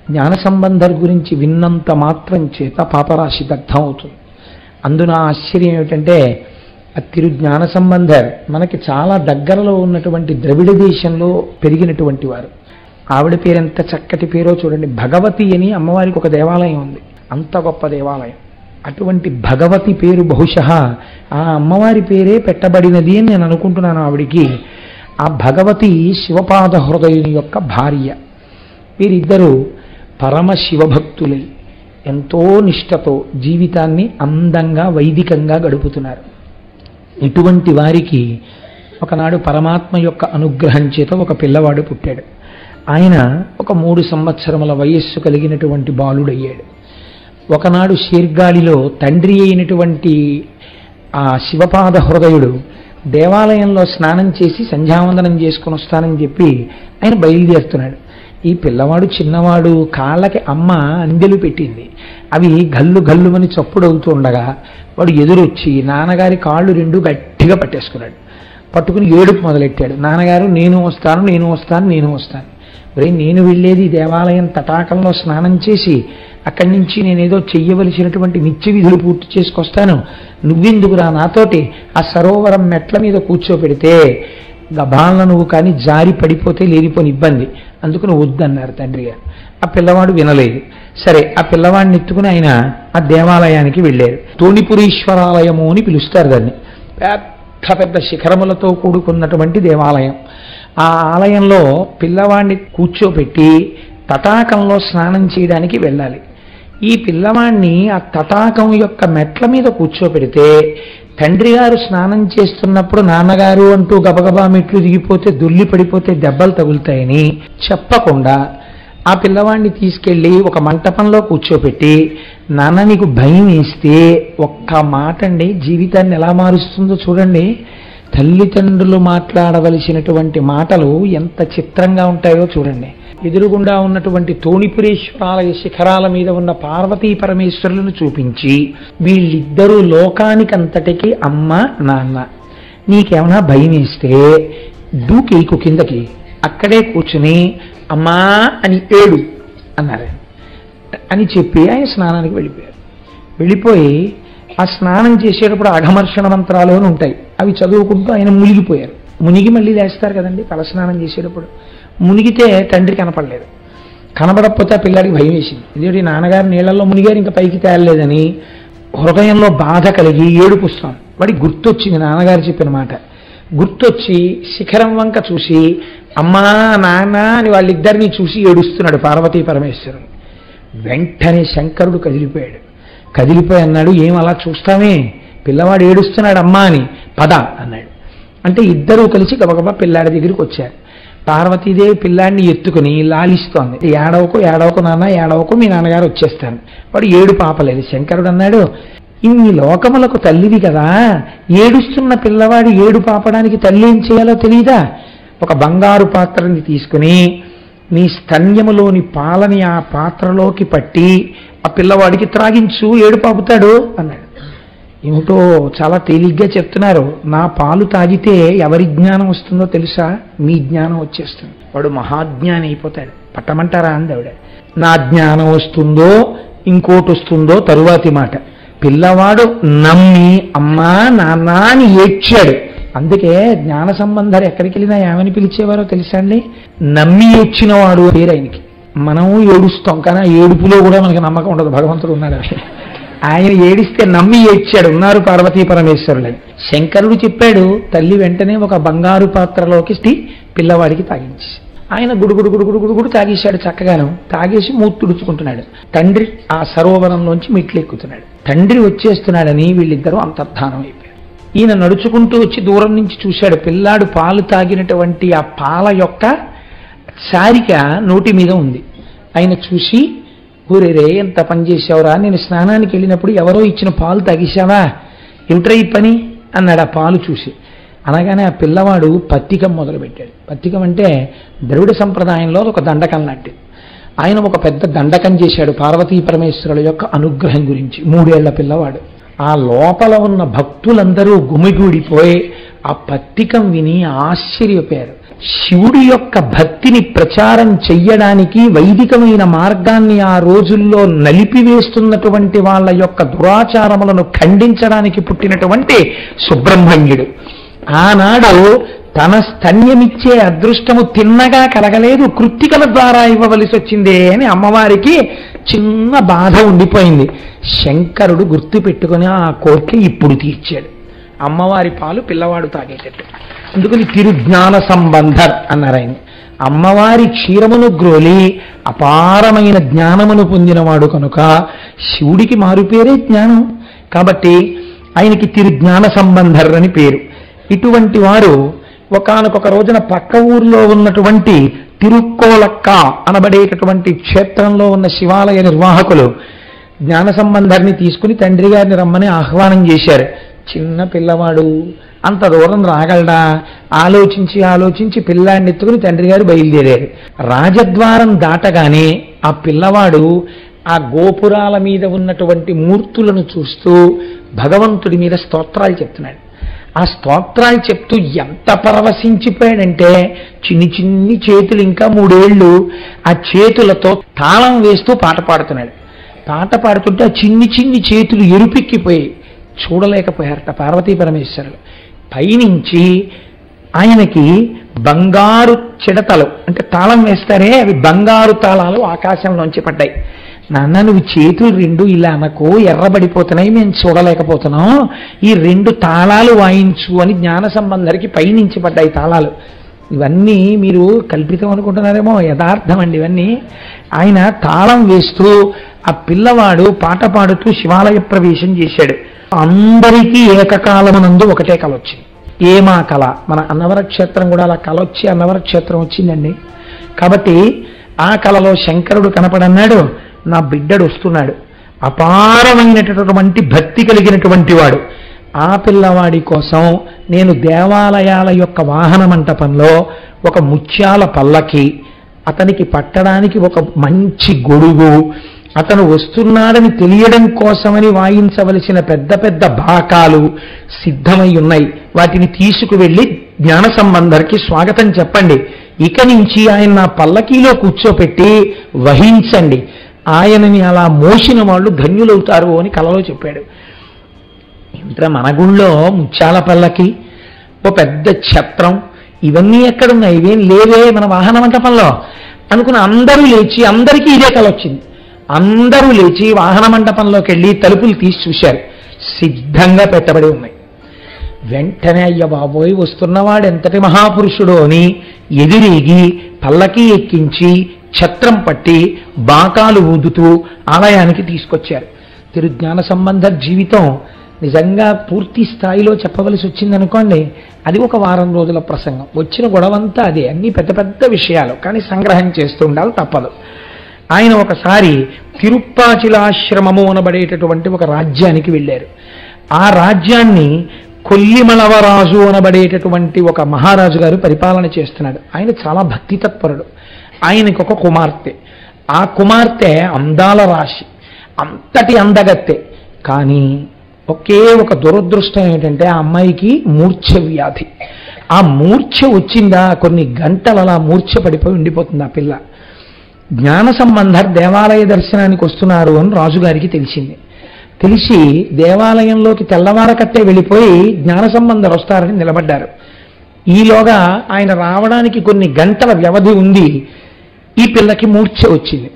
జ్ఞాన సంబంధర్ గురించి విన్నంత మాత్రం చేత పాపరాశి దగ్ధం అవుతుంది అందున ఆశ్చర్యం ఏమిటంటే ఆ తిరు జ్ఞాన సంబంధర్ మనకి చాలా దగ్గరలో ఉన్నటువంటి ద్రవిడ దేశంలో పెరిగినటువంటి వారు ఆవిడ పేరు ఎంత చక్కటి పేరో చూడండి భగవతి అని అమ్మవారికి ఒక దేవాలయం ఉంది అంత గొప్ప దేవాలయం అటువంటి భగవతి పేరు బహుశः ఆ అమ్మవారి పేరే పెట్టబడినది అని నేను అనుకుంటున్నాను ఆవిడికి ఆ భగవతి శివపాద హృదయుని యొక్క భార్య వీరిద్దరూ పరమ శివభక్తులై ఎంతో నిష్టతో జీవితాన్ని అందంగా వైదికంగా గడుపుతున్నారు ఇటువంటి వారికి ఒకనాడు పరమాత్మ యొక్క అనుగ్రహం చేత ఒక పిల్లవాడు పుట్టాడు ఆయన ఒక మూడు సంవత్సరముల వయస్సు కలిగినటువంటి బాలుడయ్యాడు ఒకనాడు శీర్గాళిలో తండ్రి అయినటువంటి ఆ శివపాద హృదయుడు దేవాలయంలో స్నానం చేసి సంధ్యావందనం చేసుకుని వస్తానని చెప్పి ఆయన బయలుదేరుతున్నాడు ఈ పిల్లవాడు చిన్నవాడు కాళ్ళకి అమ్మ అందెలు పెట్టింది అవి గల్లు గల్లుమని చప్పుడు అవుతూ ఉండగా వాడు ఎదురొచ్చి నాన్నగారి కాళ్ళు రెండు గట్టిగా పట్టేసుకున్నాడు పట్టుకుని ఏడుపు మొదలెట్టాడు నాన్నగారు నేను వస్తాను నేను వస్తాను నేను వస్తాను ఒరే నేను వెళ్ళేది దేవాలయం తటాకంలో స్నానం చేసి అక్కడి నుంచి నేనేదో చెయ్యవలసినటువంటి నిత్య విధులు పూర్తి చేసుకొస్తాను నువ్వెందుకురా నాతోటి ఆ సరోవరం మెట్ల మీద కూర్చోపెడితే గబాలన నువ్వు కానీ జారి పడిపోతే లేనిపోని ఇబ్బంది అందుకని వద్దన్నారు తండ్రి గారు ఆ పిల్లవాడు వినలేదు సరే ఆ పిల్లవాడిని ఎత్తుకుని ఆయన ఆ దేవాలయానికి వెళ్ళారు తోణిపురీశ్వరాలయము అని పిలుస్తారు దాన్ని పెద్ద పెద్ద శిఖరములతో కూడుకున్నటువంటి దేవాలయం ఆ ఆలయంలో పిల్లవాడిని కూర్చోపెట్టి తటాకంలో స్నానం చేయడానికి వెళ్ళాలి ఈ పిల్లవాడిని ఆ తటాకం యొక్క మెట్ల మీద కూర్చోపెడితే తండ్రి గారు స్నానం చేస్తున్నప్పుడు నాన్నగారు అంటూ గబగబా మెట్లు దిగిపోతే దొల్లి పడిపోతే దెబ్బలు తగులుతాయని చెప్పకుండా ఆ పిల్లవాడిని తీసుకెళ్ళి ఒక మంటపంలో కూర్చోపెట్టి నాన్న నీకు భయం వేస్తే ఒక్క మాట అండి జీవితాన్ని ఎలా మారుస్తుందో చూడండి తల్లిదండ్రులు మాట్లాడవలసినటువంటి మాటలు ఎంత చిత్రంగా ఉంటాయో చూడండి ఎదురుగుండా ఉన్నటువంటి తోణిపురేశ్వరాలయ శిఖరాల మీద ఉన్న పార్వతీ పరమేశ్వరులను చూపించి వీళ్ళిద్దరూ లోకానికంతటికి అమ్మ నాన్న నీకేమైనా భయం వేస్తే దూకేకు కిందకి అక్కడే కూర్చుని అమ్మా అని ఏడు అన్నారు అని చెప్పి ఆయన స్నానానికి వెళ్ళిపోయారు వెళ్ళిపోయి ఆ స్నానం చేసేటప్పుడు అఘమర్షణ మంత్రాలు అని ఉంటాయి అవి చదువుకుంటూ ఆయన మునిగిపోయారు మునిగి మళ్ళీ లేస్తారు కదండి తలస్నానం చేసేటప్పుడు మునిగితే తండ్రి కనపడలేదు కనబడకపోతే ఆ పిల్లాడికి భయం వేసింది ఇదేంటి నాన్నగారు నీళ్ళల్లో మునిగారు ఇంకా పైకి తేలలేదని హృదయంలో బాధ కలిగి ఏడుపుస్తాం వాడికి గుర్తొచ్చింది నాన్నగారు చెప్పిన మాట గుర్తొచ్చి శిఖరం వంక చూసి అమ్మా నాన్న అని వాళ్ళిద్దరిని చూసి ఏడుస్తున్నాడు పార్వతీ పరమేశ్వరుడు వెంటనే శంకరుడు కదిలిపోయాడు కదిలిపోయి అన్నాడు ఏం అలా చూస్తామే పిల్లవాడు ఏడుస్తున్నాడు అమ్మా అని పద అన్నాడు అంటే ఇద్దరూ కలిసి గబగబా పిల్లాడి దగ్గరికి వచ్చారు పార్వతీదేవి పిల్లాడిని ఎత్తుకుని లాలిస్తోంది ఏడవకు ఏడవకు నాన్న ఏడవకు మీ నాన్నగారు వచ్చేస్తాను వాడు ఏడు పాపలేదు శంకరుడు అన్నాడు ఇన్ని లోకములకు తల్లివి కదా ఏడుస్తున్న పిల్లవాడు ఏడు పాపడానికి తల్లి ఏం చేయాలో తెలియదా ఒక బంగారు పాత్రని తీసుకుని నీ స్తన్యములోని పాలని ఆ పాత్రలోకి పట్టి ఆ పిల్లవాడికి త్రాగించు ఏడు పాపుతాడు అన్నాడు ఏమిటో చాలా తేలిగ్గా చెప్తున్నారు నా పాలు తాగితే ఎవరి జ్ఞానం వస్తుందో తెలుసా మీ జ్ఞానం వచ్చేస్తుంది వాడు మహాజ్ఞాని అయిపోతాడు పట్టమంటారా అంది ఆవిడ నా జ్ఞానం వస్తుందో ఇంకోటి వస్తుందో తరువాతి మాట పిల్లవాడు నమ్మి అమ్మా నాన్న అని ఏడ్చాడు అందుకే జ్ఞాన సంబంధాలు ఎక్కడికి వెళ్ళినా ఏమని పిలిచేవారో తెలుసా అండి నమ్మి ఏడ్చినవాడు పేరు ఆయనకి మనం ఏడుస్తాం కానీ ఆ ఏడుపులో కూడా మనకి నమ్మకం ఉండదు భగవంతుడు ఉన్నాడు అని ఆయన ఏడిస్తే నమ్మి ఏడ్చాడు ఉన్నారు పార్వతీ పరమేశ్వరులని శంకరుడు చెప్పాడు తల్లి వెంటనే ఒక బంగారు పాత్రలోకి తి పిల్లవాడికి తాగించి ఆయన గుడుగుడు గుడుగుడు గుడుగుడు తాగేశాడు చక్కగాను తాగేసి మూతి తుడుచుకుంటున్నాడు తండ్రి ఆ సరోవరంలోంచి మెట్లు ఎక్కుతున్నాడు తండ్రి వచ్చేస్తున్నాడని వీళ్ళిద్దరూ అంతర్ధానం అయిపోయారు ఈయన నడుచుకుంటూ వచ్చి దూరం నుంచి చూశాడు పిల్లాడు పాలు తాగినటువంటి ఆ పాల యొక్క సారిక నోటి మీద ఉంది ఆయన చూసి ఊరేరే ఎంత పని చేసావురా నేను స్నానానికి వెళ్ళినప్పుడు ఎవరో ఇచ్చిన పాలు తాగేశావా ఏమిట్రా ఈ పని అన్నాడు ఆ పాలు చూసి అనగానే ఆ పిల్లవాడు పత్తికం మొదలుపెట్టాడు పత్తికం అంటే ద్రవిడ సంప్రదాయంలో ఒక దండకం లాంటిది ఆయన ఒక పెద్ద దండకం చేశాడు పార్వతీ పరమేశ్వరుల యొక్క అనుగ్రహం గురించి మూడేళ్ల పిల్లవాడు ఆ లోపల ఉన్న భక్తులందరూ గుమిగూడిపోయి ఆ పత్రికం విని ఆశ్చర్యపోయారు శివుడి యొక్క భక్తిని ప్రచారం చెయ్యడానికి వైదికమైన మార్గాన్ని ఆ రోజుల్లో నలిపివేస్తున్నటువంటి వాళ్ళ యొక్క దురాచారములను ఖండించడానికి పుట్టినటువంటి సుబ్రహ్మణ్యుడు ఆనాడు తన స్తన్యమిచ్చే అదృష్టము తిన్నగా కలగలేదు కృత్తికల ద్వారా ఇవ్వవలసి వచ్చిందే అని అమ్మవారికి చిన్న బాధ ఉండిపోయింది శంకరుడు గుర్తు పెట్టుకుని ఆ కోరిక ఇప్పుడు తీర్చాడు అమ్మవారి పాలు పిల్లవాడు తాగేటట్టు అందుకని తిరుజ్ఞాన సంబంధర్ అన్నారు ఆయన అమ్మవారి క్షీరమును గ్రోలి అపారమైన జ్ఞానమును పొందినవాడు కనుక శివుడికి మారుపేరే జ్ఞానం కాబట్టి ఆయనకి తిరుజ్ఞాన సంబంధర్ అని పేరు ఇటువంటి వారు ఒకానొక రోజున పక్క ఊర్లో ఉన్నటువంటి తిరుక్కోలక్క అనబడేటటువంటి క్షేత్రంలో ఉన్న శివాలయ నిర్వాహకులు జ్ఞాన సంబంధాన్ని తీసుకుని తండ్రి గారిని రమ్మని ఆహ్వానం చేశారు చిన్న పిల్లవాడు అంత దూరం రాగలడా ఆలోచించి ఆలోచించి పిల్లాడిని ఎత్తుకుని తండ్రి గారు బయలుదేరారు రాజద్వారం దాటగానే ఆ పిల్లవాడు ఆ గోపురాల మీద ఉన్నటువంటి మూర్తులను చూస్తూ భగవంతుడి మీద స్తోత్రాలు చెప్తున్నాడు ఆ స్తోత్రాలు చెప్తూ ఎంత పరవశించిపోయాడంటే చిన్ని చిన్ని చేతులు ఇంకా మూడేళ్లు ఆ చేతులతో తాళం వేస్తూ పాట పాడుతున్నాడు పాట పాడుతుంటే ఆ చిన్ని చిన్ని చేతులు ఎరుపెక్కిపోయి చూడలేకపోయారట పార్వతీ పరమేశ్వరులు పైనుంచి ఆయనకి బంగారు చిడతలు అంటే తాళం వేస్తారే అవి బంగారు తాళాలు ఆకాశంలోంచి పడ్డాయి నాన్న నువ్వు చేతులు రెండు ఇలా అనకు ఎర్రబడిపోతున్నాయి మేము చూడలేకపోతున్నాం ఈ రెండు తాళాలు వాయించు అని జ్ఞాన సంబంధరికి పైనుంచి పడ్డాయి తాళాలు ఇవన్నీ మీరు కల్పితం అనుకుంటున్నారేమో యథార్థం అండి ఇవన్నీ ఆయన తాళం వేస్తూ ఆ పిల్లవాడు పాట పాడుతూ శివాలయ ప్రవేశం చేశాడు అందరికీ ఏకకాలమునందు ఒకటే కళ వచ్చింది ఏమా కళ మన అన్నవర క్షేత్రం కూడా అలా కళ వచ్చి అన్నవర క్షేత్రం వచ్చిందండి కాబట్టి ఆ కళలో శంకరుడు కనపడన్నాడు నా బిడ్డడు వస్తున్నాడు అపారమైనటువంటి భక్తి కలిగినటువంటి వాడు ఆ పిల్లవాడి కోసం నేను దేవాలయాల యొక్క వాహన మంటపంలో ఒక ముత్యాల పల్లకి అతనికి పట్టడానికి ఒక మంచి గొడుగు అతను వస్తున్నాడని తెలియడం కోసమని వాయించవలసిన పెద్ద పెద్ద బాకాలు సిద్ధమై ఉన్నాయి వాటిని తీసుకువెళ్ళి జ్ఞాన సంబంధరికి స్వాగతం చెప్పండి ఇక నుంచి ఆయన నా పల్లకీలో కూర్చోపెట్టి వహించండి ఆయనని అలా మోసిన వాళ్ళు ధన్యులవుతారు అని కలలో చెప్పాడు ఇంత మన గుళ్ళో ముత్యాల పల్లకి ఓ పెద్ద ఛత్రం ఇవన్నీ ఎక్కడున్నాయి ఇవేం లేవే మన వాహన మంటపంలో అనుకున్న అందరూ లేచి అందరికీ ఇదే కల వచ్చింది అందరూ లేచి వాహన మంటపంలోకి వెళ్ళి తలుపులు తీసి చూశారు సిద్ధంగా పెట్టబడి ఉన్నాయి వెంటనే అయ్య బాబోయ్ వస్తున్నవాడు ఎంతటి మహాపురుషుడో అని ఎదిరిగి పల్లకి ఎక్కించి ఛత్రం పట్టి బాకాలు ఊదుతూ ఆలయానికి తీసుకొచ్చారు తిరుజ్ఞాన సంబంధ జీవితం నిజంగా పూర్తి స్థాయిలో చెప్పవలసి వచ్చిందనుకోండి అది ఒక వారం రోజుల ప్రసంగం వచ్చిన గొడవంతా అదే అన్ని పెద్ద పెద్ద విషయాలు కానీ సంగ్రహం చేస్తూ ఉండాలి తప్పదు ఆయన ఒకసారి తిరుప్పాచిలాశ్రమము అనబడేటటువంటి ఒక రాజ్యానికి వెళ్ళారు ఆ రాజ్యాన్ని కొల్లిమలవరాజు అనబడేటటువంటి ఒక మహారాజు గారు పరిపాలన చేస్తున్నాడు ఆయన చాలా భక్తి తత్పరుడు ఆయనకు ఒక కుమార్తె ఆ కుమార్తె అందాల రాశి అంతటి అందగత్తె కానీ ఒకే ఒక దురదృష్టం ఏంటంటే ఆ అమ్మాయికి మూర్ఛ వ్యాధి ఆ మూర్ఛ వచ్చిందా కొన్ని గంటలు అలా మూర్ఛ పడిపోయి ఉండిపోతుంది ఆ పిల్ల జ్ఞాన సంబంధర్ దేవాలయ దర్శనానికి వస్తున్నారు అని రాజుగారికి తెలిసింది తెలిసి దేవాలయంలోకి తెల్లవారకట్టే వెళ్ళిపోయి జ్ఞాన సంబంధర్ వస్తారని నిలబడ్డారు ఈలోగా ఆయన రావడానికి కొన్ని గంటల వ్యవధి ఉంది ఈ పిల్లకి మూర్ఛ వచ్చింది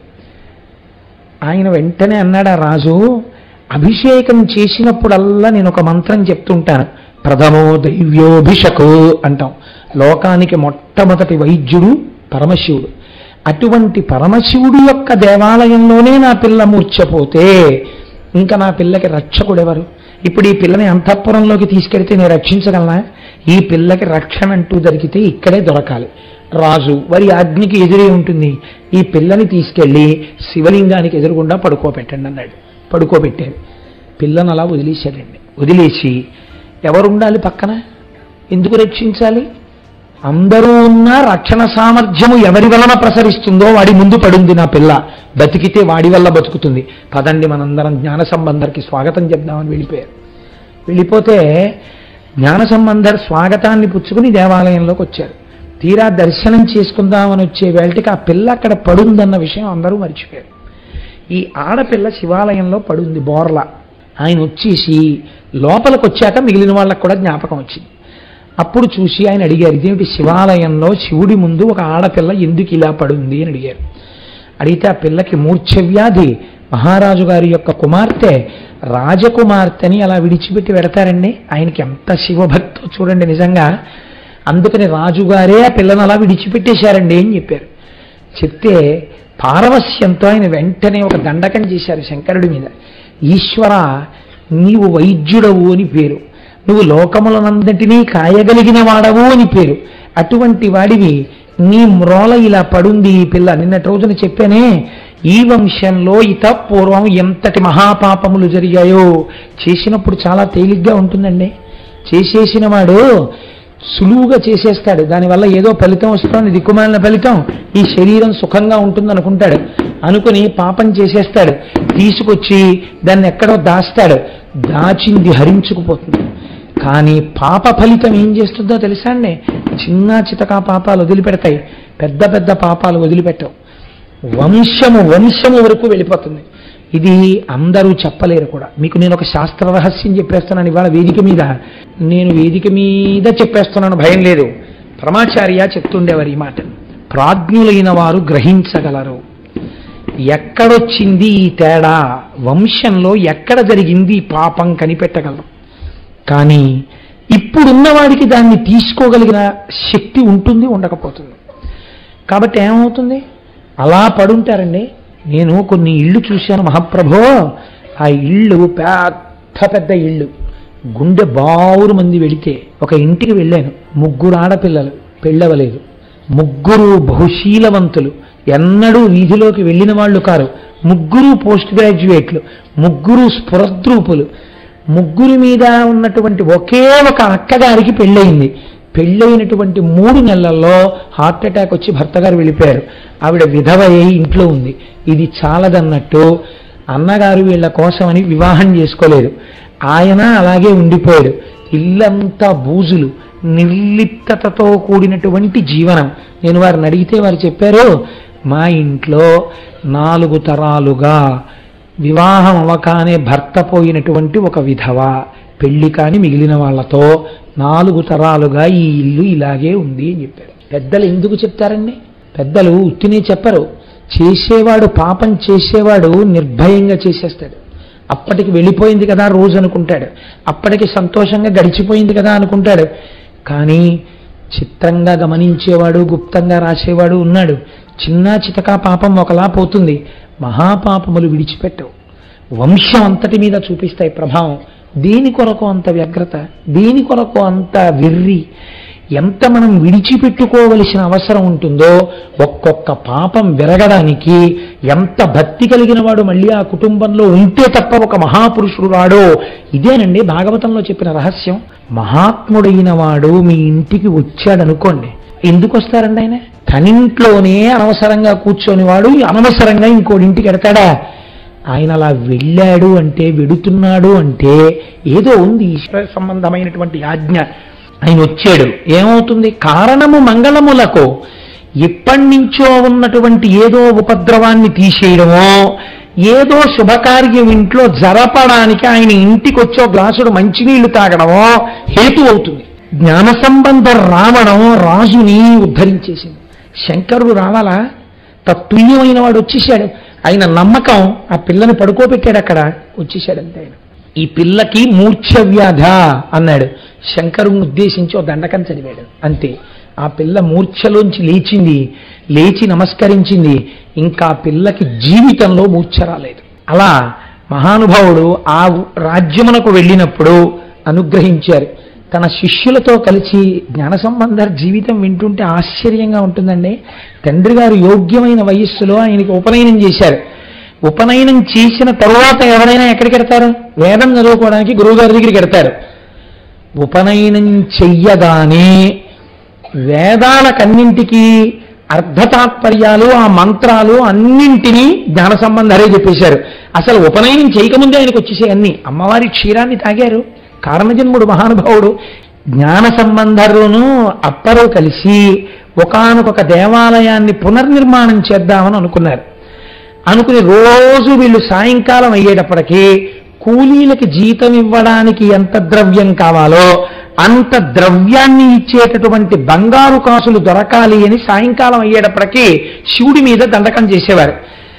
ఆయన వెంటనే అన్నాడు ఆ రాజు అభిషేకం చేసినప్పుడల్లా నేను ఒక మంత్రం చెప్తుంటాను ప్రథమో దైవ్యోభిషకు అంటాం లోకానికి మొట్టమొదటి వైద్యుడు పరమశివుడు అటువంటి పరమశివుడు యొక్క దేవాలయంలోనే నా పిల్ల మూర్ఛపోతే ఇంకా నా పిల్లకి రక్షకుడెవరు ఇప్పుడు ఈ పిల్లని అంతఃపురంలోకి తీసుకెడితే నేను రక్షించగలనా ఈ పిల్లకి రక్షణ అంటూ దొరికితే ఇక్కడే దొరకాలి రాజు వారి ఆజ్ఞకి ఎదురే ఉంటుంది ఈ పిల్లని తీసుకెళ్ళి శివలింగానికి ఎదురుగుండా పడుకోబెట్టండి అన్నాడు పడుకోబెట్టారు పిల్లను అలా వదిలేశాడండి వదిలేసి ఎవరుండాలి పక్కన ఎందుకు రక్షించాలి అందరూ ఉన్న రక్షణ సామర్థ్యము ఎవరి వలన ప్రసరిస్తుందో వాడి ముందు పడింది నా పిల్ల బతికితే వాడి వల్ల బతుకుతుంది పదండి మనందరం జ్ఞాన సంబంధరికి స్వాగతం చెప్దామని వెళ్ళిపోయారు వెళ్ళిపోతే జ్ఞాన సంబంధర్ స్వాగతాన్ని పుచ్చుకుని దేవాలయంలోకి వచ్చారు తీరా దర్శనం చేసుకుందామని వచ్చే వేళటికి ఆ పిల్ల అక్కడ పడుందన్న విషయం అందరూ మర్చిపోయారు ఈ ఆడపిల్ల శివాలయంలో పడుంది బోర్ల ఆయన వచ్చేసి లోపలికి వచ్చాక మిగిలిన వాళ్ళకు కూడా జ్ఞాపకం వచ్చింది అప్పుడు చూసి ఆయన అడిగారు ఇదేమిటి శివాలయంలో శివుడి ముందు ఒక ఆడపిల్ల ఎందుకు ఇలా పడుంది అని అడిగారు అడిగితే ఆ పిల్లకి మూర్ఛవ్యాధి మహారాజు గారి యొక్క కుమార్తె రాజకుమార్తెని అలా విడిచిపెట్టి పెడతారండి ఆయనకి ఎంత శివభక్తో చూడండి నిజంగా అందుకని రాజుగారే ఆ పిల్లను అలా విడిచిపెట్టేశారండి అని చెప్పారు చెప్తే పారవస్యంతో ఆయన వెంటనే ఒక దండకం చేశారు శంకరుడి మీద ఈశ్వర నీవు వైద్యుడవు అని పేరు నువ్వు లోకములనందటినీ కాయగలిగిన వాడవు అని పేరు అటువంటి వాడివి నీ మ్రోల ఇలా పడుంది ఈ పిల్ల నిన్నటి రోజున చెప్పానే ఈ వంశంలో ఇత పూర్వం ఎంతటి మహాపాపములు జరిగాయో చేసినప్పుడు చాలా తేలిగ్గా ఉంటుందండి చేసేసిన వాడు సులువుగా చేసేస్తాడు దానివల్ల ఏదో ఫలితం వస్తుంది దిక్కుమాలిన ఫలితం ఈ శరీరం సుఖంగా ఉంటుంది అనుకుంటాడు అనుకుని పాపం చేసేస్తాడు తీసుకొచ్చి దాన్ని ఎక్కడో దాస్తాడు దాచింది హరించుకుపోతుంది కానీ పాప ఫలితం ఏం చేస్తుందో తెలుసా అండి చిన్న చితకా పాపాలు వదిలిపెడతాయి పెద్ద పెద్ద పాపాలు వదిలిపెట్టవు వంశము వంశము వరకు వెళ్ళిపోతుంది ఇది అందరూ చెప్పలేరు కూడా మీకు నేను ఒక శాస్త్ర రహస్యం చెప్పేస్తున్నాను ఇవాళ వేదిక మీద నేను వేదిక మీద చెప్పేస్తున్నాను భయం లేదు పరమాచార్య చెప్తుండేవారు ఈ మాట ప్రాజ్ఞులైన వారు గ్రహించగలరు ఎక్కడొచ్చింది ఈ తేడా వంశంలో ఎక్కడ జరిగింది ఈ పాపం కనిపెట్టగలరు కానీ ఇప్పుడున్న వాడికి దాన్ని తీసుకోగలిగిన శక్తి ఉంటుంది ఉండకపోతుంది కాబట్టి ఏమవుతుంది అలా పడుంటారండి నేను కొన్ని ఇళ్ళు చూశాను మహాప్రభో ఆ ఇళ్ళు పెద్ద పెద్ద ఇళ్ళు గుండె బావురు మంది వెళితే ఒక ఇంటికి వెళ్ళాను ముగ్గురు ఆడపిల్లలు పెళ్ళవలేదు ముగ్గురు బహుశీలవంతులు ఎన్నడూ వీధిలోకి వెళ్ళిన వాళ్ళు కారు ముగ్గురు పోస్ట్ గ్రాడ్యుయేట్లు ముగ్గురు స్ఫురద్రూపులు ముగ్గురి మీద ఉన్నటువంటి ఒకే ఒక అక్కగారికి పెళ్ళయింది పెళ్ళైనటువంటి మూడు నెలల్లో హార్ట్ అటాక్ వచ్చి భర్త గారు వెళ్ళిపోయారు ఆవిడ విధవ అయి ఇంట్లో ఉంది ఇది చాలదన్నట్టు అన్నగారు వీళ్ళ కోసమని వివాహం చేసుకోలేదు ఆయన అలాగే ఉండిపోయాడు ఇల్లంతా బూజులు నిర్లిప్తతతో కూడినటువంటి జీవనం నేను వారిని అడిగితే వారు చెప్పారు మా ఇంట్లో నాలుగు తరాలుగా వివాహం అవకానే భర్త పోయినటువంటి ఒక విధవ పెళ్లి కాని మిగిలిన వాళ్ళతో నాలుగు తరాలుగా ఈ ఇల్లు ఇలాగే ఉంది అని చెప్పారు పెద్దలు ఎందుకు చెప్తారండి పెద్దలు ఉత్తినే చెప్పరు చేసేవాడు పాపం చేసేవాడు నిర్భయంగా చేసేస్తాడు అప్పటికి వెళ్ళిపోయింది కదా రోజు అనుకుంటాడు అప్పటికి సంతోషంగా గడిచిపోయింది కదా అనుకుంటాడు కానీ చిత్రంగా గమనించేవాడు గుప్తంగా రాసేవాడు ఉన్నాడు చిన్న చితకా పాపం ఒకలా పోతుంది మహాపాపములు విడిచిపెట్టవు వంశం అంతటి మీద చూపిస్తాయి ప్రభావం దేని కొరకు అంత వ్యగ్రత దేని కొరకు అంత వెర్రి ఎంత మనం విడిచిపెట్టుకోవలసిన అవసరం ఉంటుందో ఒక్కొక్క పాపం విరగడానికి ఎంత భక్తి కలిగిన వాడు మళ్ళీ ఆ కుటుంబంలో ఉంటే తప్ప ఒక మహాపురుషుడు రాడో ఇదేనండి భాగవతంలో చెప్పిన రహస్యం మహాత్ముడైన వాడు మీ ఇంటికి వచ్చాడనుకోండి ఎందుకు వస్తారండి ఆయన తనింట్లోనే అనవసరంగా కూర్చొని వాడు అనవసరంగా ఇంకోటి ఇంటికి ఎడతాడా ఆయన అలా వెళ్ళాడు అంటే వెడుతున్నాడు అంటే ఏదో ఉంది ఈశ్వర సంబంధమైనటువంటి ఆజ్ఞ ఆయన వచ్చాడు ఏమవుతుంది కారణము మంగళములకు ఎప్పటి నుంచో ఉన్నటువంటి ఏదో ఉపద్రవాన్ని తీసేయడమో ఏదో శుభకార్యం ఇంట్లో జరపడానికి ఆయన ఇంటికి వచ్చో గ్లాసుడు మంచినీళ్లు తాగడమో హేతు అవుతుంది జ్ఞాన సంబంధం రావడం రాజుని ఉద్ధరించేసింది శంకరుడు రావాలా తత్తుల్యమైన వాడు వచ్చేసాడు ఆయన నమ్మకం ఆ పిల్లని పడుకోబెట్టాడు అక్కడ వచ్చేసాడు అంతే ఆయన ఈ పిల్లకి మూర్ఛ వ్యాధ అన్నాడు శంకరుని ఉద్దేశించి ఓ దండకం చదివాడు అంతే ఆ పిల్ల మూర్ఛలోంచి లేచింది లేచి నమస్కరించింది ఇంకా ఆ పిల్లకి జీవితంలో మూర్ఛ రాలేదు అలా మహానుభావుడు ఆ రాజ్యమునకు వెళ్ళినప్పుడు అనుగ్రహించారు తన శిష్యులతో కలిసి జ్ఞాన సంబంధ జీవితం వింటుంటే ఆశ్చర్యంగా ఉంటుందండి తండ్రి గారు యోగ్యమైన వయస్సులో ఆయనకి ఉపనయనం చేశారు ఉపనయనం చేసిన తరువాత ఎవరైనా ఎక్కడికి వెడతారు వేదం చదువుకోవడానికి గురువుగారి దగ్గరికి వెడతారు ఉపనయనం చెయ్యగానే వేదాలకన్నింటికి అర్ధతాత్పర్యాలు ఆ మంత్రాలు అన్నింటినీ జ్ఞాన సంబంధాలే చెప్పేశారు అసలు ఉపనయనం చేయకముందే ఆయనకు వచ్చేసాయి అన్ని అమ్మవారి క్షీరాన్ని తాగారు కారణజన్ముడు మహానుభావుడు జ్ఞాన సంబంధరును అప్పరు కలిసి ఒకానొక దేవాలయాన్ని పునర్నిర్మాణం చేద్దామని అనుకున్నారు అనుకుని రోజు వీళ్ళు సాయంకాలం అయ్యేటప్పటికీ కూలీలకి జీతం ఇవ్వడానికి ఎంత ద్రవ్యం కావాలో అంత ద్రవ్యాన్ని ఇచ్చేటటువంటి బంగారు కాసులు దొరకాలి అని సాయంకాలం అయ్యేటప్పటికీ శివుడి మీద దండకం చేసేవారు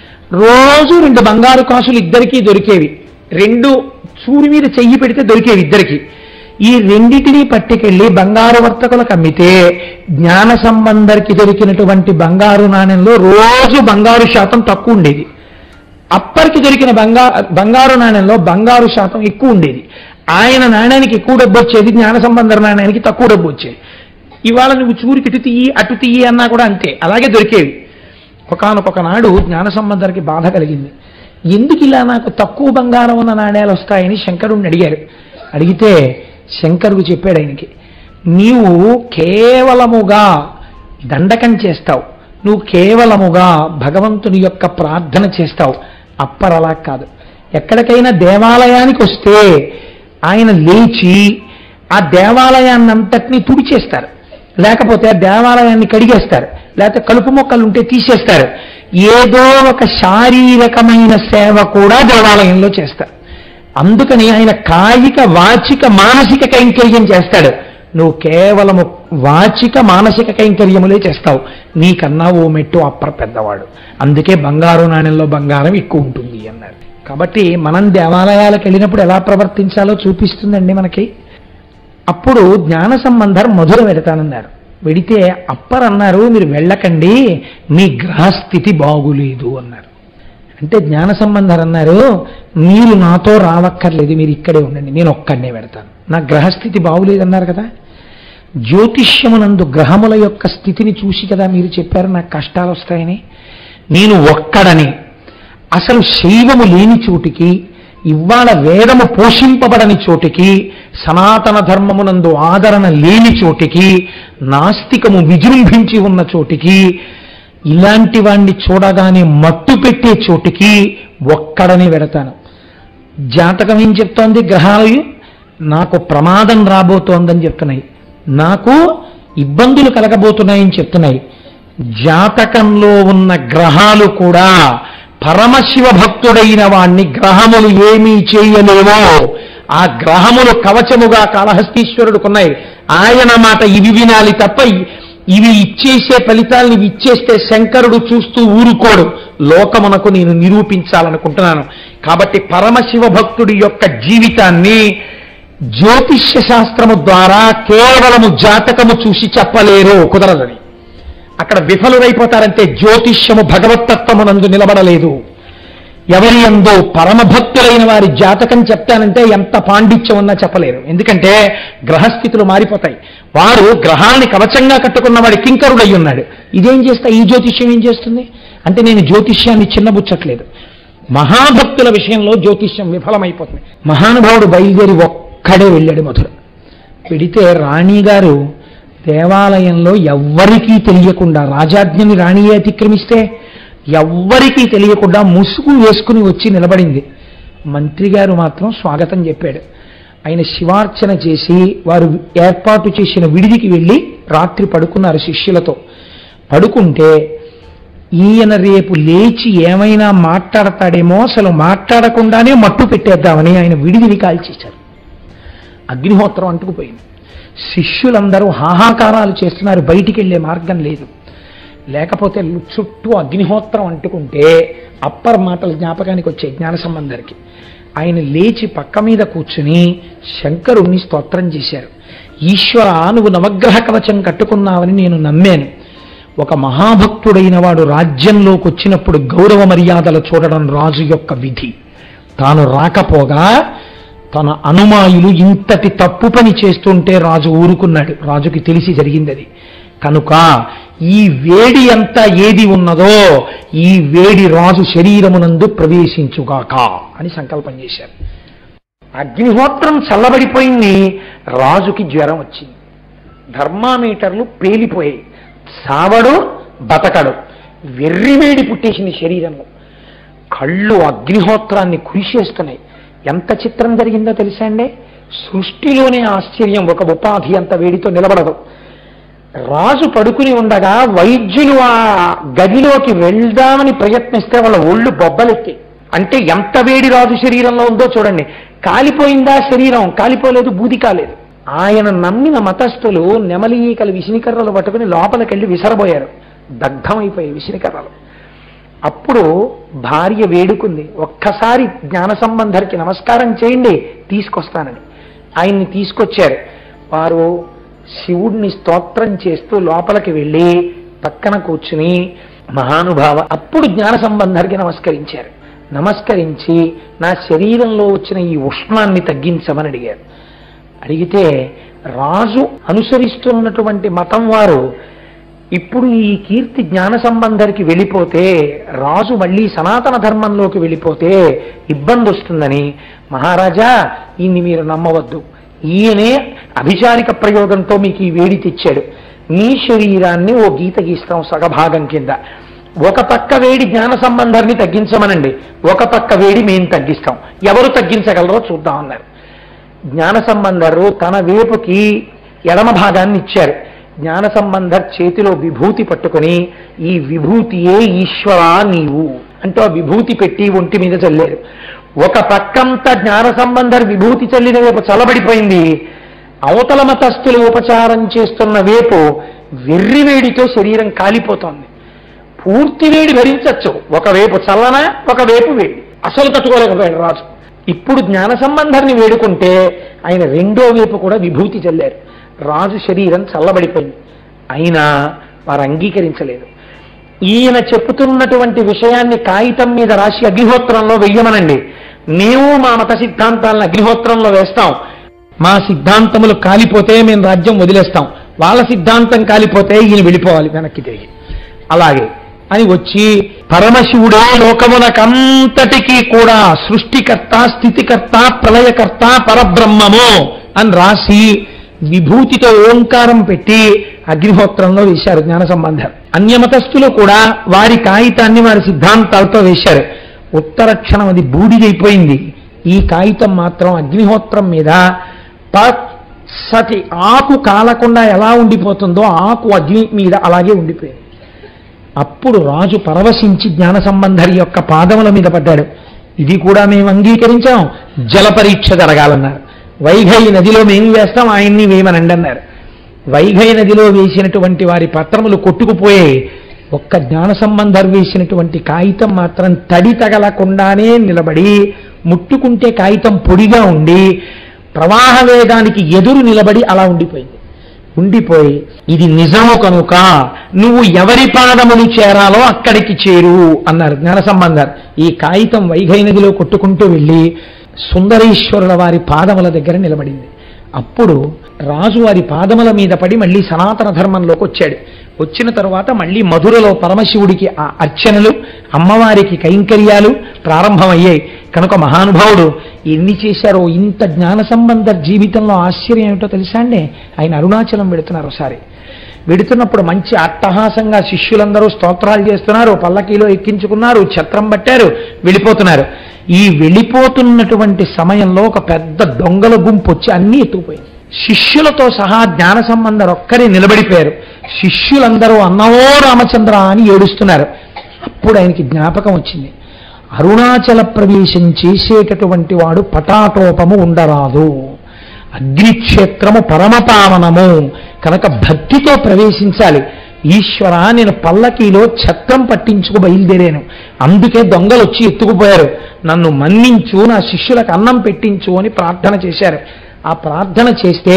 రోజు రెండు బంగారు కాసులు ఇద్దరికీ దొరికేవి రెండు సూడి మీద చెయ్యి పెడితే దొరికేవి ఇద్దరికి ఈ రెండిటిని పట్టుకెళ్లి బంగారు వర్తకులకు అమ్మితే జ్ఞాన సంబంధరికి దొరికినటువంటి బంగారు నాణ్యంలో రోజు బంగారు శాతం తక్కువ ఉండేది అప్పటికి దొరికిన బంగా బంగారు నాణ్యంలో బంగారు శాతం ఎక్కువ ఉండేది ఆయన నాణ్యానికి ఎక్కువ డబ్బు వచ్చేది జ్ఞాన సంబంధ నాణ్యానికి తక్కువ డబ్బు వచ్చేది ఇవాళ నువ్వు చూరికి ఇటు తీయి అటు తీయి అన్నా కూడా అంతే అలాగే దొరికేవి ఒకనొక నాడు జ్ఞాన సంబంధరికి బాధ కలిగింది ఎందుకు ఇలా నాకు తక్కువ బంగారం ఉన్న నాణ్యాలు వస్తాయని శంకరుణ్ణి అడిగారు అడిగితే శంకరుడు చెప్పాడు ఆయనకి నీవు కేవలముగా దండకం చేస్తావు నువ్వు కేవలముగా భగవంతుని యొక్క ప్రార్థన చేస్తావు అప్పరలా కాదు ఎక్కడికైనా దేవాలయానికి వస్తే ఆయన లేచి ఆ దేవాలయాన్నంతటినీ తుడిచేస్తారు లేకపోతే ఆ దేవాలయాన్ని కడిగేస్తారు లేకపోతే కలుపు మొక్కలు ఉంటే తీసేస్తారు ఏదో ఒక శారీరకమైన సేవ కూడా దేవాలయంలో చేస్తారు అందుకని ఆయన కాయిక వాచిక మానసిక కైంకర్యం చేస్తాడు నువ్వు కేవలము వాచిక మానసిక కైంకర్యములే చేస్తావు నీకన్నా ఓ మెట్టు అప్పర పెద్దవాడు అందుకే బంగారు నాణ్యంలో బంగారం ఎక్కువ ఉంటుంది అన్నారు కాబట్టి మనం దేవాలయాలకు వెళ్ళినప్పుడు ఎలా ప్రవర్తించాలో చూపిస్తుందండి మనకి అప్పుడు జ్ఞాన సంబంధర్ మధుర వెడతానన్నారు వెడితే అప్పర్ అన్నారు మీరు వెళ్ళకండి మీ గ్రహస్థితి బాగులేదు అన్నారు అంటే జ్ఞాన సంబంధర్ అన్నారు మీరు నాతో రావక్కర్లేదు మీరు ఇక్కడే ఉండండి నేను ఒక్కడనే పెడతాను నా గ్రహస్థితి బాగులేదన్నారు కదా జ్యోతిష్యమునందు గ్రహముల యొక్క స్థితిని చూసి కదా మీరు చెప్పారు నాకు కష్టాలు వస్తాయని నేను ఒక్కడని అసలు శైవము లేని చోటికి ఇవాళ వేదము పోషింపబడని చోటికి సనాతన ధర్మమునందు ఆదరణ లేని చోటికి నాస్తికము విజృంభించి ఉన్న చోటికి ఇలాంటి వాణ్ణి చూడగానే మట్టు పెట్టే చోటికి ఒక్కడని వెడతాను జాతకం ఏం చెప్తోంది గ్రహాలు నాకు ప్రమాదం రాబోతోందని చెప్తున్నాయి నాకు ఇబ్బందులు కలగబోతున్నాయని చెప్తున్నాయి జాతకంలో ఉన్న గ్రహాలు కూడా పరమశివ భక్తుడైన వాణ్ణి గ్రహములు ఏమీ చేయలేవో ఆ గ్రహములు కవచముగా కాళహస్తీశ్వరుడుకున్నాయి ఆయన మాట ఇవి వినాలి తప్ప ఇవి ఇచ్చేసే ఫలితాలను ఇవి ఇచ్చేస్తే శంకరుడు చూస్తూ ఊరుకోడు లోకమునకు నేను నిరూపించాలనుకుంటున్నాను కాబట్టి పరమశివ భక్తుడి యొక్క జీవితాన్ని జ్యోతిష్య శాస్త్రము ద్వారా కేవలము జాతకము చూసి చెప్పలేరు కుదరదని అక్కడ విఫలురైపోతారంటే జ్యోతిష్యము భగవత్తత్వమునందు నిలబడలేదు ఎవరి ఎందో పరమభక్తులైన వారి జాతకం చెప్తానంటే ఎంత పాండిత్యం ఉన్నా చెప్పలేరు ఎందుకంటే గ్రహస్థితులు మారిపోతాయి వారు గ్రహాన్ని కవచంగా కట్టుకున్న వాడి కింకరుడై ఉన్నాడు ఇదేం చేస్తా ఈ జ్యోతిష్యం ఏం చేస్తుంది అంటే నేను జ్యోతిష్యాన్ని చిన్నబుచ్చట్లేదు మహాభక్తుల విషయంలో జ్యోతిష్యం విఫలమైపోతుంది మహానుభావుడు బయలుదేరి ఒక్కడే వెళ్ళాడు మధుర పెడితే రాణి గారు దేవాలయంలో ఎవ్వరికీ తెలియకుండా రాజాజ్ఞని రాణియే అతిక్రమిస్తే ఎవ్వరికీ తెలియకుండా ముసుగు వేసుకుని వచ్చి నిలబడింది మంత్రి గారు మాత్రం స్వాగతం చెప్పాడు ఆయన శివార్చన చేసి వారు ఏర్పాటు చేసిన విడిదికి వెళ్ళి రాత్రి పడుకున్నారు శిష్యులతో పడుకుంటే ఈయన రేపు లేచి ఏమైనా మాట్లాడతాడేమో అసలు మాట్లాడకుండానే మట్టు పెట్టేద్దామని ఆయన విడిదిని కాల్చేశారు అగ్నిహోత్రం అంటుకుపోయింది శిష్యులందరూ హాహాకారాలు చేస్తున్నారు బయటికి వెళ్ళే మార్గం లేదు లేకపోతే చుట్టూ అగ్నిహోత్రం అంటుకుంటే అప్పర్ మాటలు జ్ఞాపకానికి వచ్చే జ్ఞాన సంబంధరికి ఆయన లేచి పక్క మీద కూర్చుని శంకరుణ్ణి స్తోత్రం చేశారు ఈశ్వర నువ్వు నవగ్రహ కవచం కట్టుకున్నావని నేను నమ్మాను ఒక మహాభక్తుడైన వాడు రాజ్యంలోకి వచ్చినప్పుడు గౌరవ మర్యాదలు చూడడం రాజు యొక్క విధి తాను రాకపోగా తన అనుమాయులు ఇంతటి తప్పు పని చేస్తుంటే రాజు ఊరుకున్నాడు రాజుకి తెలిసి జరిగింది అది కనుక ఈ వేడి అంతా ఏది ఉన్నదో ఈ వేడి రాజు శరీరమునందు ప్రవేశించుగాక అని సంకల్పం చేశారు అగ్నిహోత్రం చల్లబడిపోయింది రాజుకి జ్వరం వచ్చింది ధర్మామీటర్లు పేలిపోయాయి సావడు బతకడు వెర్రివేడి పుట్టేసింది శరీరంలో కళ్ళు అగ్నిహోత్రాన్ని కురిసేస్తున్నాయి ఎంత చిత్రం జరిగిందో తెలుసా అండి సృష్టిలోనే ఆశ్చర్యం ఒక ఉపాధి అంత వేడితో నిలబడదు రాజు పడుకుని ఉండగా వైద్యులు ఆ గదిలోకి వెళ్దామని ప్రయత్నిస్తే వాళ్ళ ఒళ్ళు బొబ్బలెక్కి అంటే ఎంత వేడి రాజు శరీరంలో ఉందో చూడండి కాలిపోయిందా శరీరం కాలిపోలేదు బూది కాలేదు ఆయన నమ్మిన మతస్థులు నెమలి ఈకలు విసినికర్రలు పట్టుకుని లోపలికెళ్ళి విసరబోయారు దగ్ధమైపోయాయి విసినికర్రలు అప్పుడు భార్య వేడుకుంది ఒక్కసారి జ్ఞాన సంబంధరికి నమస్కారం చేయండి తీసుకొస్తానని ఆయన్ని తీసుకొచ్చారు వారు శివుడిని స్తోత్రం చేస్తూ లోపలికి వెళ్ళి పక్కన కూర్చుని మహానుభావ అప్పుడు జ్ఞాన సంబంధరికి నమస్కరించారు నమస్కరించి నా శరీరంలో వచ్చిన ఈ ఉష్ణాన్ని తగ్గించమని అడిగారు అడిగితే రాజు అనుసరిస్తున్నటువంటి మతం వారు ఇప్పుడు ఈ కీర్తి జ్ఞాన సంబంధరికి వెళ్ళిపోతే రాజు మళ్ళీ సనాతన ధర్మంలోకి వెళ్ళిపోతే ఇబ్బంది వస్తుందని మహారాజా ఈయన్ని మీరు నమ్మవద్దు ఈయనే అభిచారిక ప్రయోగంతో మీకు ఈ వేడి తెచ్చాడు మీ శరీరాన్ని ఓ గీత గీస్తాం సగభాగం కింద ఒక పక్క వేడి జ్ఞాన సంబంధాన్ని తగ్గించమనండి ఒక పక్క వేడి మేము తగ్గిస్తాం ఎవరు తగ్గించగలరో చూద్దాం అన్నారు జ్ఞాన సంబంధరు తన వేపుకి ఎడమ భాగాన్ని ఇచ్చారు జ్ఞాన సంబంధర్ చేతిలో విభూతి పట్టుకుని ఈ విభూతియే ఈశ్వరా నీవు అంటూ ఆ విభూతి పెట్టి ఒంటి మీద చల్లారు ఒక పక్కంతా జ్ఞాన సంబంధర్ విభూతి చల్లిన వైపు చల్లబడిపోయింది అవతల మతస్థులు ఉపచారం చేస్తున్న వేపు వెర్రివేడితో శరీరం కాలిపోతోంది పూర్తి వేడి భరించచ్చు ఒకవైపు చల్లన ఒకవైపు వేడి అసలు తట్టుకోలేకపోయాడు రాజు ఇప్పుడు జ్ఞాన సంబంధాన్ని వేడుకుంటే ఆయన రెండో వైపు కూడా విభూతి చల్లారు రాజు శరీరం చల్లబడిపోయింది అయినా వారు అంగీకరించలేదు ఈయన చెప్పుతున్నటువంటి విషయాన్ని కాగితం మీద రాసి అగ్నిహోత్రంలో వెయ్యమనండి మేము మా మత సిద్ధాంతాలను అగ్నిహోత్రంలో వేస్తాం మా సిద్ధాంతములు కాలిపోతే మేము రాజ్యం వదిలేస్తాం వాళ్ళ సిద్ధాంతం కాలిపోతే ఈయన వెళ్ళిపోవాలి వెనక్కి తిరిగి అలాగే అని వచ్చి పరమశివుడే లోకమునకంతటికీ కూడా సృష్టికర్త స్థితికర్త ప్రళయకర్త పరబ్రహ్మము అని రాసి విభూతితో ఓంకారం పెట్టి అగ్నిహోత్రంలో వేశారు జ్ఞాన సంబంధం అన్యమతస్థులు కూడా వారి కాగితాన్ని వారి సిద్ధాంతాలతో వేశారు ఉత్తర క్షణం అది బూడిదైపోయింది ఈ కాగితం మాత్రం అగ్నిహోత్రం మీద పచ్చటి ఆకు కాలకుండా ఎలా ఉండిపోతుందో ఆకు అగ్ని మీద అలాగే ఉండిపోయింది అప్పుడు రాజు పరవశించి జ్ఞాన సంబంధరి యొక్క పాదముల మీద పడ్డాడు ఇది కూడా మేము అంగీకరించాం జల పరీక్ష జరగాలన్నారు వైఘై నదిలో మేము వేస్తాం ఆయన్ని వేయమనండి అన్నారు వైఘై నదిలో వేసినటువంటి వారి పత్రములు కొట్టుకుపోయాయి ఒక్క జ్ఞాన సంబంధర్ వేసినటువంటి కాగితం మాత్రం తడి తగలకుండానే నిలబడి ముట్టుకుంటే కాగితం పొడిగా ఉండి ప్రవాహ వేగానికి ఎదురు నిలబడి అలా ఉండిపోయింది ఉండిపోయి ఇది నిజము కనుక నువ్వు ఎవరి పాదములు చేరాలో అక్కడికి చేరు అన్నారు జ్ఞాన సంబంధర్ ఈ కాగితం వైఘై నదిలో కొట్టుకుంటూ వెళ్ళి సుందరేశ్వరుల వారి పాదముల దగ్గర నిలబడింది అప్పుడు రాజు వారి పాదముల మీద పడి మళ్ళీ సనాతన ధర్మంలోకి వచ్చాడు వచ్చిన తరువాత మళ్ళీ మధురలో పరమశివుడికి ఆ అర్చనలు అమ్మవారికి కైంకర్యాలు ప్రారంభమయ్యాయి కనుక మహానుభావుడు ఎన్ని చేశారో ఇంత జ్ఞాన సంబంధ జీవితంలో ఆశ్చర్యం ఏమిటో తెలుసా అండి ఆయన అరుణాచలం వెడుతున్నారు ఒకసారి వెడుతున్నప్పుడు మంచి అట్టహాసంగా శిష్యులందరూ స్తోత్రాలు చేస్తున్నారు పల్లకీలో ఎక్కించుకున్నారు ఛత్రం పట్టారు వెళ్ళిపోతున్నారు ఈ వెళ్ళిపోతున్నటువంటి సమయంలో ఒక పెద్ద దొంగల గుంపు వచ్చి అన్నీ ఎత్తుకుపోయింది శిష్యులతో సహా జ్ఞాన సంబంధం ఒక్కరే నిలబడిపోయారు శిష్యులందరూ అన్నవో రామచంద్ర అని ఏడుస్తున్నారు అప్పుడు ఆయనకి జ్ఞాపకం వచ్చింది అరుణాచల ప్రవేశం చేసేటటువంటి వాడు పటాటోపము ఉండరాదు అగ్నిక్షేత్రము పరమపావనము కనుక భక్తితో ప్రవేశించాలి ఈశ్వర నేను పల్లకీలో ఛత్రం పట్టించుకు బయలుదేరాను అందుకే దొంగలు వచ్చి ఎత్తుకుపోయారు నన్ను మన్నించు నా శిష్యులకు అన్నం పెట్టించు అని ప్రార్థన చేశారు ఆ ప్రార్థన చేస్తే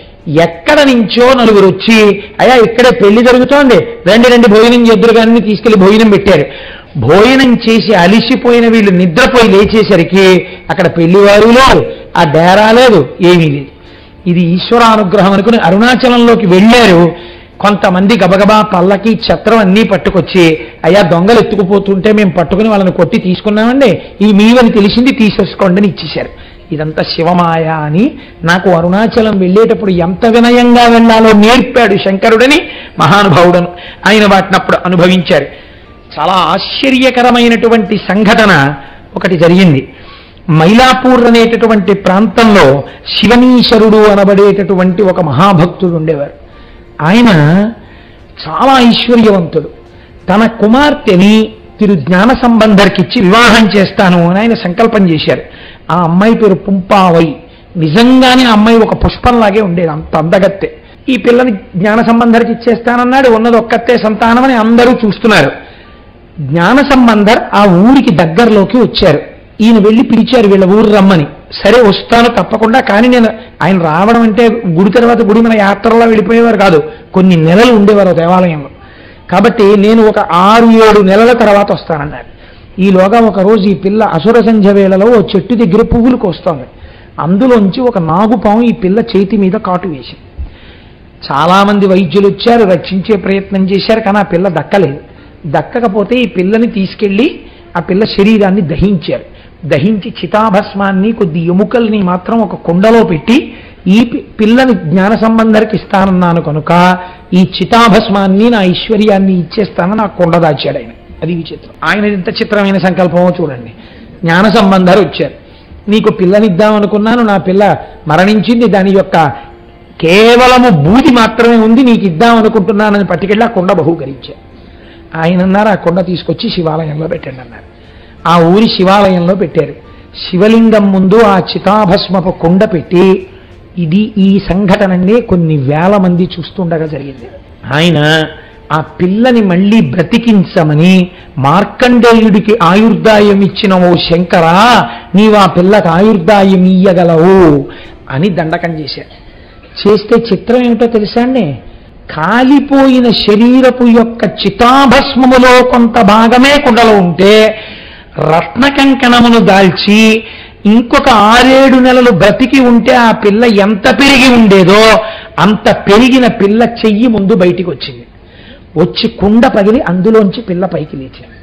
ఎక్కడ నుంచో నలుగురు వచ్చి అయ్యా ఇక్కడే పెళ్లి జరుగుతోంది రండి రండి భోజనం చేద్దరు కానీ తీసుకెళ్లి భోజనం పెట్టారు భోజనం చేసి అలిసిపోయిన వీళ్ళు నిద్రపోయి లేచేసరికి అక్కడ పెళ్లివారు లేదు ఆ డేరా లేదు ఏమీ లేదు ఇది ఈశ్వర అనుగ్రహం అనుకుని అరుణాచలంలోకి వెళ్ళారు కొంతమంది గబగబా పల్లకి ఛత్రం అన్నీ పట్టుకొచ్చి అయ్యా దొంగలు ఎత్తుకుపోతుంటే మేము పట్టుకుని వాళ్ళని కొట్టి తీసుకున్నామండి ఇవి మీవని తెలిసింది తీసేసుకోండి అని ఇచ్చేశారు ఇదంతా శివమాయ అని నాకు అరుణాచలం వెళ్ళేటప్పుడు ఎంత వినయంగా వెళ్ళాలో నేర్పాడు శంకరుడని మహానుభావుడను ఆయన వాటిని అప్పుడు అనుభవించారు చాలా ఆశ్చర్యకరమైనటువంటి సంఘటన ఒకటి జరిగింది మైలాపూర్ అనేటటువంటి ప్రాంతంలో శివనీశ్వరుడు అనబడేటటువంటి ఒక మహాభక్తుడు ఉండేవారు ఆయన చాలా ఐశ్వర్యవంతుడు తన కుమార్తెని తిరు జ్ఞాన సంబంధర్కిచ్చి వివాహం చేస్తాను అని ఆయన సంకల్పం చేశారు ఆ అమ్మాయి పేరు పుంపావై నిజంగానే ఆ అమ్మాయి ఒక పుష్పంలాగే ఉండేది అంత అందగత్తె ఈ పిల్లని జ్ఞాన సంబంధర్కి ఇచ్చేస్తానన్నాడు ఉన్నది ఒక్కతే సంతానం అని అందరూ చూస్తున్నారు జ్ఞాన సంబంధర్ ఆ ఊరికి దగ్గరలోకి వచ్చారు ఈయన వెళ్ళి పిలిచారు వీళ్ళ ఊరు రమ్మని సరే వస్తాను తప్పకుండా కానీ నేను ఆయన రావడం అంటే గుడి తర్వాత గుడి మన యాత్రలో వెళ్ళిపోయేవారు కాదు కొన్ని నెలలు ఉండేవారు ఆ దేవాలయంలో కాబట్టి నేను ఒక ఆరు ఏడు నెలల తర్వాత వస్తానన్నారు ఈలోగా ఒక రోజు ఈ పిల్ల అసుర సంధ్య వేళలో ఓ చెట్టు దగ్గర పువ్వులు కోస్తోంది అందులోంచి ఒక నాగుపాము ఈ పిల్ల చేతి మీద కాటు వేసింది చాలా మంది వైద్యులు వచ్చారు రక్షించే ప్రయత్నం చేశారు కానీ ఆ పిల్ల దక్కలేదు దక్కకపోతే ఈ పిల్లని తీసుకెళ్ళి ఆ పిల్ల శరీరాన్ని దహించారు దహించి చితాభస్మాన్ని కొద్ది ఎముకల్ని మాత్రం ఒక కుండలో పెట్టి ఈ పి- పిల్లని జ్ఞాన సంబంధరికి ఇస్తానన్నాను కనుక ఈ చితాభస్మాన్ని నా ఐశ్వర్యాన్ని ఇచ్చేస్తానని ఆ కుండ దాచాడు ఆయన అది విచిత్రం ఆయన ఎంత చిత్రమైన సంకల్పమో చూడండి జ్ఞాన సంబంధాలు వచ్చారు నీకు పిల్లనిద్దాం అనుకున్నాను నా పిల్ల మరణించింది దాని యొక్క కేవలము బూది మాత్రమే ఉంది నీకు ఇద్దాం అనుకుంటున్నానని పట్టుకెళ్ళి ఆ కుండ బహూకరించారు ఆయన అన్నారు ఆ కొండ తీసుకొచ్చి శివాలయంలో పెట్టండి అన్నారు ఆ ఊరి శివాలయంలో పెట్టారు శివలింగం ముందు ఆ చితాభస్మపు కొండ పెట్టి ఇది ఈ సంఘటనని కొన్ని వేల మంది చూస్తుండగా జరిగింది ఆయన ఆ పిల్లని మళ్ళీ బ్రతికించమని మార్కండేయుడికి ఆయుర్దాయం ఇచ్చిన ఓ శంకరా నీవు ఆ పిల్లకి ఆయుర్దాయం ఇయ్యగలవు అని దండకం చేశారు చేస్తే చిత్రం ఏమిటో తెలుసా అండి కాలిపోయిన శరీరపు యొక్క చితాభస్మములో కొంత భాగమే కుండలో ఉంటే రత్న కంకణమును దాల్చి ఇంకొక ఆరేడు నెలలు బ్రతికి ఉంటే ఆ పిల్ల ఎంత పెరిగి ఉండేదో అంత పెరిగిన పిల్ల చెయ్యి ముందు బయటికి వచ్చింది వచ్చి కుండ పగిలి అందులోంచి పిల్ల పైకి లేచింది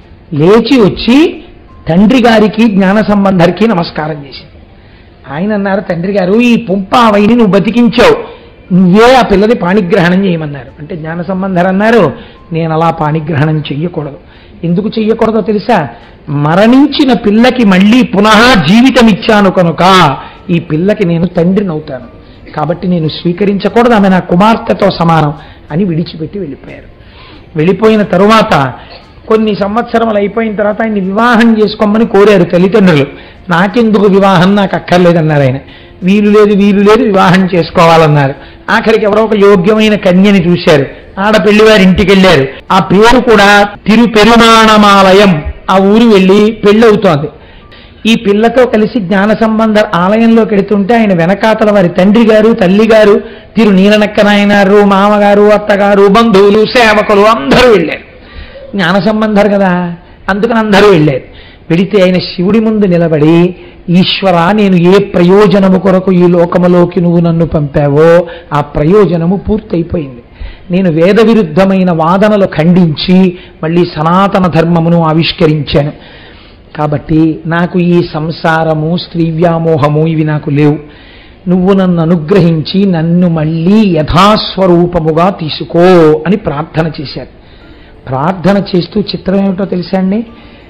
లేచి వచ్చి తండ్రి గారికి జ్ఞాన సంబంధరికి నమస్కారం చేసింది ఆయన అన్నారు తండ్రి గారు ఈ పుంపావైని నువ్వు బతికించావు నువ్వే ఆ పిల్లది పాణిగ్రహణం చేయమన్నారు అంటే జ్ఞాన సంబంధర్ అన్నారు నేను అలా పాణిగ్రహణం చెయ్యకూడదు ఎందుకు చెయ్యకూడదో తెలుసా మరణించిన పిల్లకి మళ్ళీ పునః జీవితం ఇచ్చాను కనుక ఈ పిల్లకి నేను తండ్రిని అవుతాను కాబట్టి నేను స్వీకరించకూడదు ఆమె నా కుమార్తెతో సమానం అని విడిచిపెట్టి వెళ్ళిపోయారు వెళ్ళిపోయిన తరువాత కొన్ని సంవత్సరములు అయిపోయిన తర్వాత ఆయన్ని వివాహం చేసుకోమని కోరారు తల్లిదండ్రులు నాకెందుకు వివాహం నాకు అక్కర్లేదన్నారు ఆయన వీలు లేదు వీలు లేదు వివాహం చేసుకోవాలన్నారు ఆఖరికి ఎవరో ఒక యోగ్యమైన కన్యని చూశారు ఆడపెళ్లి వారి ఇంటికి వెళ్ళారు ఆ పేరు కూడా తిరు పెరుమాణమాలయం ఆ ఊరు వెళ్ళి పెళ్ళవుతోంది ఈ పిల్లతో కలిసి జ్ఞాన సంబంధ ఆలయంలోకి వెళుతుంటే ఆయన వెనకాతల వారి తండ్రి గారు తల్లి గారు తిరు నీలనక్క నాయనారు మామగారు అత్తగారు బంధువులు సేవకులు అందరూ వెళ్ళారు జ్ఞాన సంబంధరు కదా అందుకని అందరూ వెళ్ళారు వెడితే ఆయన శివుడి ముందు నిలబడి ఈశ్వర నేను ఏ ప్రయోజనము కొరకు ఈ లోకములోకి నువ్వు నన్ను పంపావో ఆ ప్రయోజనము పూర్తయిపోయింది నేను వేద విరుద్ధమైన వాదనలు ఖండించి మళ్ళీ సనాతన ధర్మమును ఆవిష్కరించాను కాబట్టి నాకు ఈ సంసారము స్త్రీ వ్యామోహము ఇవి నాకు లేవు నువ్వు నన్ను అనుగ్రహించి నన్ను మళ్ళీ యథాస్వరూపముగా తీసుకో అని ప్రార్థన చేశారు ప్రార్థన చేస్తూ చిత్రం ఏమిటో తెలుసా అండి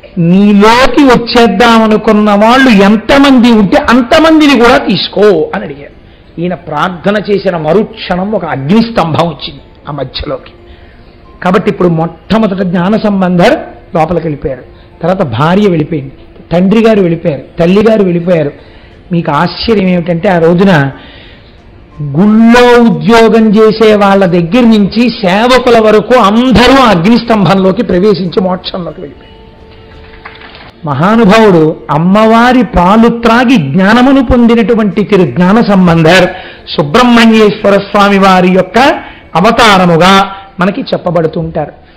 నీలోకి వచ్చేద్దాం అనుకున్న వాళ్ళు ఎంతమంది ఉంటే అంతమందిని కూడా తీసుకో అని అడిగారు ఈయన ప్రార్థన చేసిన మరుక్షణం ఒక అగ్నిస్తంభం వచ్చింది ఆ మధ్యలోకి కాబట్టి ఇప్పుడు మొట్టమొదట జ్ఞాన సంబంధర్ లోపలికి వెళ్ళిపోయారు తర్వాత భార్య వెళ్ళిపోయింది తండ్రి గారు వెళ్ళిపోయారు తల్లి గారు వెళ్ళిపోయారు మీకు ఆశ్చర్యం ఏమిటంటే ఆ రోజున గుళ్ళో ఉద్యోగం చేసే వాళ్ళ దగ్గర నుంచి సేవకుల వరకు అందరూ ఆ అగ్నిస్తంభంలోకి ప్రవేశించి మోక్షంలోకి వెళ్ళిపోయారు మహానుభావుడు అమ్మవారి పాలు త్రాగి జ్ఞానమును పొందినటువంటి తిరు జ్ఞాన సంబంధర్ సుబ్రహ్మణ్యేశ్వర స్వామి వారి యొక్క అవతారముగా మనకి చెప్పబడుతుంటారు